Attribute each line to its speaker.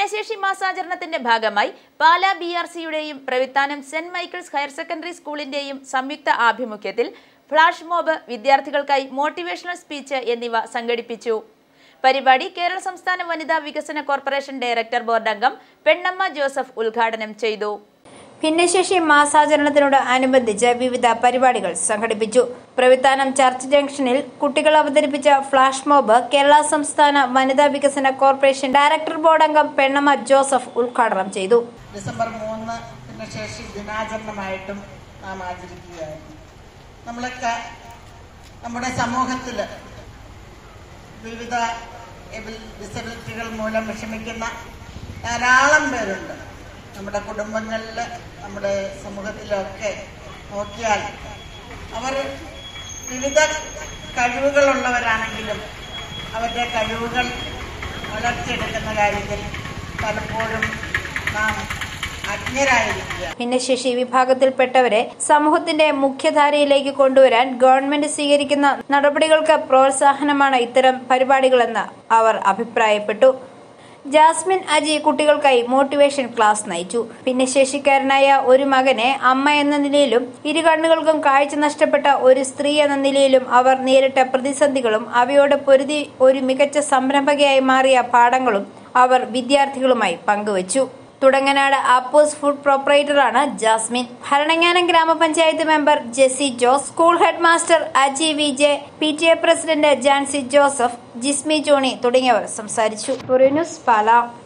Speaker 1: ഭിന്നശേഷി മാസാചരണത്തിന്റെ ഭാഗമായി പാലാ ബി ആർ സിയുടെയും പ്രവിത്താനം സെന്റ് മൈക്കിൾസ് ഹയർ സെക്കൻഡറി സ്കൂളിന്റെയും സംയുക്ത ആഭിമുഖ്യത്തിൽ ഫ്ലാഷ് മോബ് വിദ്യാർത്ഥികൾക്കായി മോട്ടിവേഷണൽ സ്പീച്ച് എന്നിവ സംഘടിപ്പിച്ചു പരിപാടി കേരള സംസ്ഥാന വനിതാ വികസന കോർപ്പറേഷൻ ഡയറക്ടർ ബോർഡ് അംഗം പെണ്ണമ്മ ജോസഫ് ഉദ്ഘാടനം ചെയ്തു
Speaker 2: ഭിന്നശേഷി മാസാചരണത്തിനോട് അനുബന്ധിച്ച് വിവിധ പരിപാടികൾ സംഘടിപ്പിച്ചു പ്രവിത്താനം ചർച്ച് ജംഗ്ഷനിൽ കുട്ടികൾ അവതരിപ്പിച്ച ഫ്ലാഷ് മോബ് കേരള സംസ്ഥാന വനിതാ വികസന കോർപ്പറേഷൻ ഡയറക്ടർ ബോർഡ് അംഗം പെണ്ണമ്മ ജോസഫ് ഉദ്ഘാടനം ചെയ്തു
Speaker 3: ഡിസംബർ മൂന്ന് ഭിന്നശേഷി ദിനാചരണമായിട്ടും നാം ആചരിക്കുകയായിരുന്നു നമ്മളൊക്കെ നമ്മുടെ സമൂഹത്തിൽ വിവിധ ഡിസബിലിറ്റികൾ മൂലം വിഷമിക്കുന്ന ധാരാളം പേരുണ്ട് നമ്മുടെ കുടുംബങ്ങളിൽ നമ്മുടെ സമൂഹത്തിലൊക്കെ നോക്കിയാൽ അവർ വിവിധ കഴിവുകളുള്ളവരാണെങ്കിലും അവരുടെ കഴിവുകൾ വളർത്തിയെടുക്കുന്ന കാര്യത്തിൽ പലപ്പോഴും നാം അജ്ഞരായിരിക്കുക
Speaker 2: ഭിന്നശേഷി വിഭാഗത്തിൽപ്പെട്ടവരെ സമൂഹത്തിന്റെ മുഖ്യധാരയിലേക്ക് കൊണ്ടുവരാൻ ഗവൺമെന്റ് സ്വീകരിക്കുന്ന നടപടികൾക്ക് പ്രോത്സാഹനമാണ് ഇത്തരം പരിപാടികളെന്ന് അവർ അഭിപ്രായപ്പെട്ടു ജാസ്മിൻ അജി കുട്ടികൾക്കായി മോട്ടിവേഷൻ ക്ലാസ് നയിച്ചു ഭിന്നശേഷിക്കാരനായ ഒരു മകനെ അമ്മ എന്ന നിലയിലും ഇരു കണ്ണുകൾക്കും കാഴ്ച നഷ്ടപ്പെട്ട ഒരു സ്ത്രീ എന്ന നിലയിലും അവർ നേരിട്ട പ്രതിസന്ധികളും അവയോട് പൊരുതി ഒരു മികച്ച സംരംഭകയായി മാറിയ പാഠങ്ങളും അവർ വിദ്യാർത്ഥികളുമായി പങ്കുവച്ചു തുടങ്ങനാട് ആപ്പോസ് ഫുഡ് പ്രൊപ്പറേറ്ററാണ് ജാസ്മിൻ ഭരണങ്ങാനം ഗ്രാമപഞ്ചായത്ത് member Jessy Jose school head master Aji V J P T A president Jancy Joseph Jismi Johny തുടങ്ങിയവർ സംസാരിച്ചു ന്യൂസ് പാല